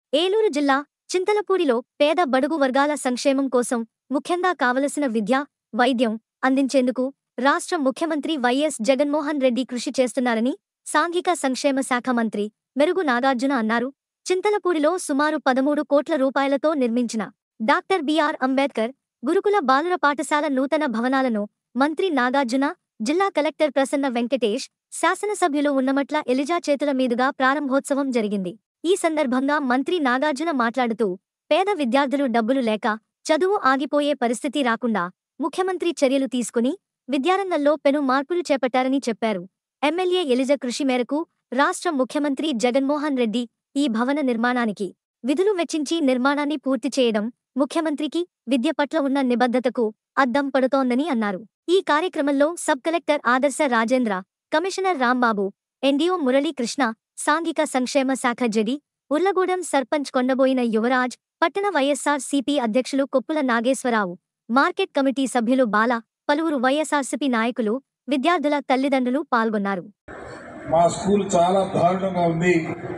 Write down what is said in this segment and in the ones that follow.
ఏలూరు జిల్లా చింతలపూడిలో పేద బడుగు వర్గాల సంక్షేమం కోసం ముఖ్యంగా కావలసిన విద్య వైద్యం అందించేందుకు రాష్ట్ర ముఖ్యమంత్రి వైఎస్ జగన్మోహన్ రెడ్డి కృషి చేస్తున్నారని సాంఘిక సంక్షేమ శాఖ మంత్రి మెరుగు నాగార్జున అన్నారు చింతలపూడిలో సుమారు పదమూడు కోట్ల రూపాయలతో నిర్మించిన డాక్టర్ బిఆర్ అంబేద్కర్ గురుకుల బాలుర పాఠశాల నూతన భవనాలను మంత్రి నాగార్జున జిల్లా కలెక్టర్ ప్రసన్న వెంకటేష్ శాసనసభ్యులు ఉన్నమట్ల ఎలిజా చేతుల మీదుగా ప్రారంభోత్సవం జరిగింది ఈ సందర్భంగా మంత్రి నాగార్జున మాట్లాడుతూ పేద విద్యార్థులు డబ్బులు లేక చదువు ఆగిపోయే పరిస్థితి రాకుండా ముఖ్యమంత్రి చర్యలు తీసుకుని విద్యారంగంలో పెను మార్పులు చేపట్టారని చెప్పారు ఎమ్మెల్యే ఎలిజ కృషి మేరకు రాష్ట్ర ముఖ్యమంత్రి జగన్మోహన్ రెడ్డి ఈ భవన నిర్మాణానికి విధులు వెచ్చించి నిర్మాణాన్ని పూర్తి చేయడం ముఖ్యమంత్రికి విద్య పట్ల ఉన్న నిబద్ధతకు అద్దం పడుతోందని అన్నారు ఈ కార్యక్రమంలో sub collector Adarsha Rajendra commissioner Rambabu NDO Muralikrishna సాంఘిక సంక్షేమ శాఖ జడి ఉర్లగూడెం సర్పంచ్ కొండబోయిన యువరాజ్ పట్టణ వైఎస్సార్ సిపి అధ్యక్షులు కొప్పుల నాగేశ్వరరావు మార్కెట్ కమిటీ సభ్యులు బాల పలువురు వైఎస్సార్సిపి నాయకులు విద్యార్థుల తల్లిదండ్రులు పాల్గొన్నారు మా స్కూల్ చాలా దారుణంగా ఉంది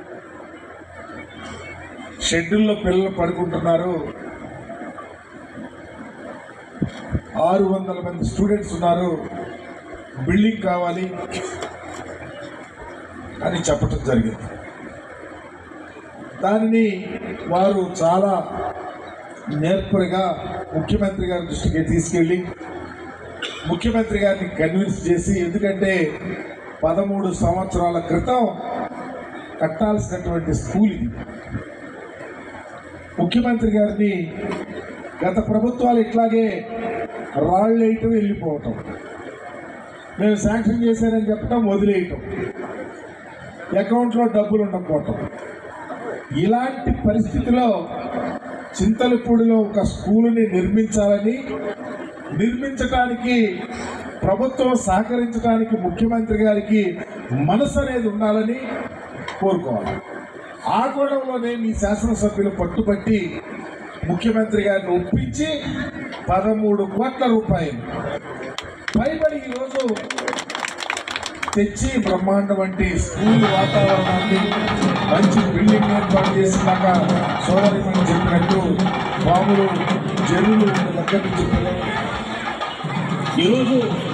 షెడ్యూల్లో పిల్లలు పడుకుంటున్నారు ఆరు వందల మంది స్టూడెంట్స్ ఉన్నారు బిల్డింగ్ కావాలి అని చెప్పటం జరిగింది దానిని వారు చాలా నేర్పరిగా ముఖ్యమంత్రి గారి దృష్టికి తీసుకెళ్ళి ముఖ్యమంత్రి గారిని కన్విన్స్ చేసి ఎందుకంటే పదమూడు సంవత్సరాల క్రితం కట్టాల్సినటువంటి స్కూల్ ఇది ముఖ్యమంత్రి గారిని గత ప్రభుత్వాలు ఇట్లాగే రాళ్ళు వేయటం వెళ్ళిపోవటం మేము శాంక్షన్ చేశారని చెప్పటం వదిలేయటం అకౌంట్లో డబ్బులు ఉండకపోవటం ఇలాంటి పరిస్థితిలో చింతలపూడిలో ఒక స్కూలుని నిర్మించాలని నిర్మించడానికి ప్రభుత్వం సహకరించడానికి ముఖ్యమంత్రి గారికి మనసు అనేది ఉండాలని కోరుకోవాలి ఆ గొడవలోనే మీ శాసనసభ్యులు పట్టుబట్టి ముఖ్యమంత్రి గారిని ఒప్పించి పదమూడు కోట్ల రూపాయలు పైబడి ఈరోజు తెచ్చి బ్రహ్మాండ వంటి స్కూల్ వాతావరణాన్ని మంచి బిల్డింగ్ ఏర్పాటు చేసినాక సోదరి మనం చెప్పినట్టు బాబులు జరువులు దగ్గర నుంచి పిల్లలు ఈరోజు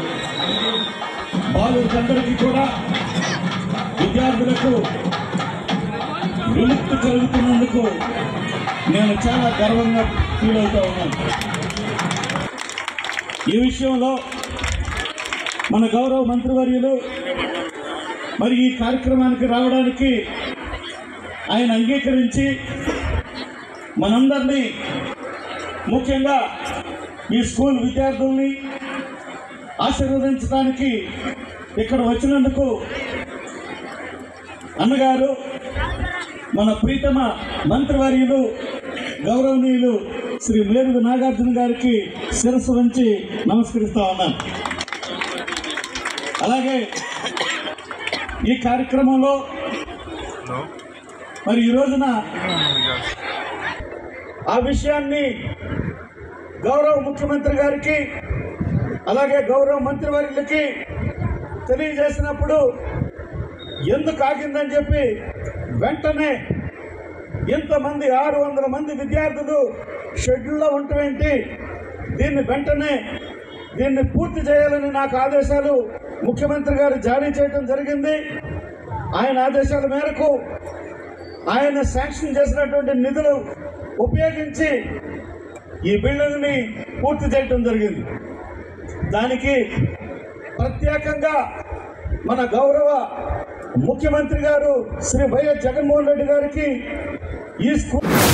బాలుకందరికీ కూడా విద్యార్థులకు విముక్తి కలుగుతున్నందుకు నేను చాలా గర్వంగా ఫీల్ అవుతా ఉన్నాను ఈ విషయంలో మన గౌరవ మంత్రివర్యులు మరి ఈ కార్యక్రమానికి రావడానికి ఆయన అంగీకరించి మనందరినీ ముఖ్యంగా ఈ స్కూల్ విద్యార్థుల్ని ఆశీర్వదించడానికి ఇక్కడ వచ్చినందుకు అన్నగారు మన ప్రీతమ మంత్రివర్యులు గౌరవనీయులు శ్రీ మేరుగు నాగార్జున గారికి శిరస్సు వంచి నమస్కరిస్తా ఉన్నాను అలాగే ఈ కార్యక్రమంలో మరి ఈ రోజున ఆ విషయాన్ని గౌరవ ముఖ్యమంత్రి గారికి అలాగే గౌరవ మంత్రివర్యులకి తెలియజేసినప్పుడు ఎందుకు ఆగిందని చెప్పి వెంటనే ఇంతమంది ఆరు వందల మంది విద్యార్థులు షెడ్యూల్లో ఉండటమేంటి దీన్ని వెంటనే దీన్ని పూర్తి చేయాలని నాకు ఆదేశాలు ముఖ్యమంత్రి గారు జారీ చేయడం జరిగింది ఆయన ఆదేశాల మేరకు ఆయన శాంక్షన్ చేసినటువంటి నిధులు ఉపయోగించి ఈ బిల్డింగ్ని పూర్తి చేయటం జరిగింది దానికి ప్రత్యేకంగా మన గౌరవ ముఖ్యమంత్రి గారు శ్రీ వైఎస్ జగన్మోహన్ రెడ్డి గారికి ఈ స్కూల్